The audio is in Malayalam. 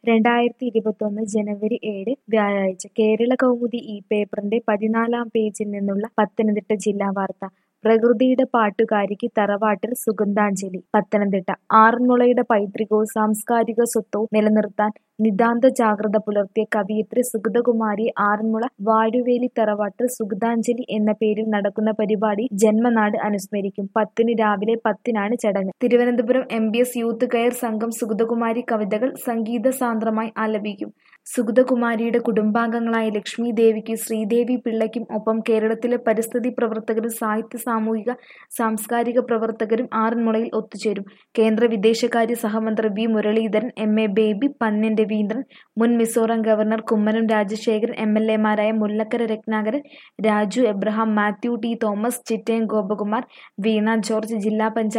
രണ്ടായിരത്തി ഇരുപത്തൊന്ന് ജനുവരി ഏഴ് വ്യാഴാഴ്ച കേരള കൗമുദി ഈ പേപ്പറിന്റെ പതിനാലാം പേജിൽ നിന്നുള്ള പത്തനംതിട്ട ജില്ലാ വാർത്ത പ്രകൃതിയുടെ പാട്ടുകാരിക്ക് തറവാട്ടിൽ സുഗന്ധാഞ്ജലി പത്തനംതിട്ട ആറന്മുളയുടെ പൈതൃകവും സാംസ്കാരിക സ്വത്വവും നിലനിർത്താൻ നിതാന്ത ജാഗ്രത പുലർത്തിയ കവയിത്രി സുഗതകുമാരി ആറന്മുള വാഴുവേലി തറവാട്ടിൽ സുഗതാഞ്ജലി എന്ന പേരിൽ നടക്കുന്ന പരിപാടി ജന്മനാട് അനുസ്മരിക്കും പത്തിന് രാവിലെ പത്തിനാണ് ചടങ്ങ് Thiruvananthapuram M B S youth care സംഘം സുഗതകുമാരി കവിതകൾ സംഗീത സാന്ദ്രമായി ആലപിക്കും സുഗതകുമാരിയുടെ കുടുംബാംഗങ്ങളായ ലക്ഷ്മി ദേവിക്കും ശ്രീദേവി പിള്ളയ്ക്കും ഒപ്പം കേരളത്തിലെ പരിസ്ഥിതി പ്രവർത്തകരും സാഹിത്യ സാമൂഹിക സാംസ്കാരിക പ്രവർത്തകരും ആറന്മുളയിൽ ഒത്തുചേരും കേന്ദ്ര വിദേശകാര്യ സഹമന്ത്രി V Muraleedharan M A Baby Pannyan Raveendran മുൻ Mizoram governor Kummanam Rajasekharan M L എമാരായ മുല്ലക്കര രത്നാകരൻ രാജു എബ്രഹാം മാത്യു ടി തോമസ് ചിറ്റയം ഗോപകുമാർ വീണ ജോർജ് ജില്ലാ പഞ്ചായത്ത്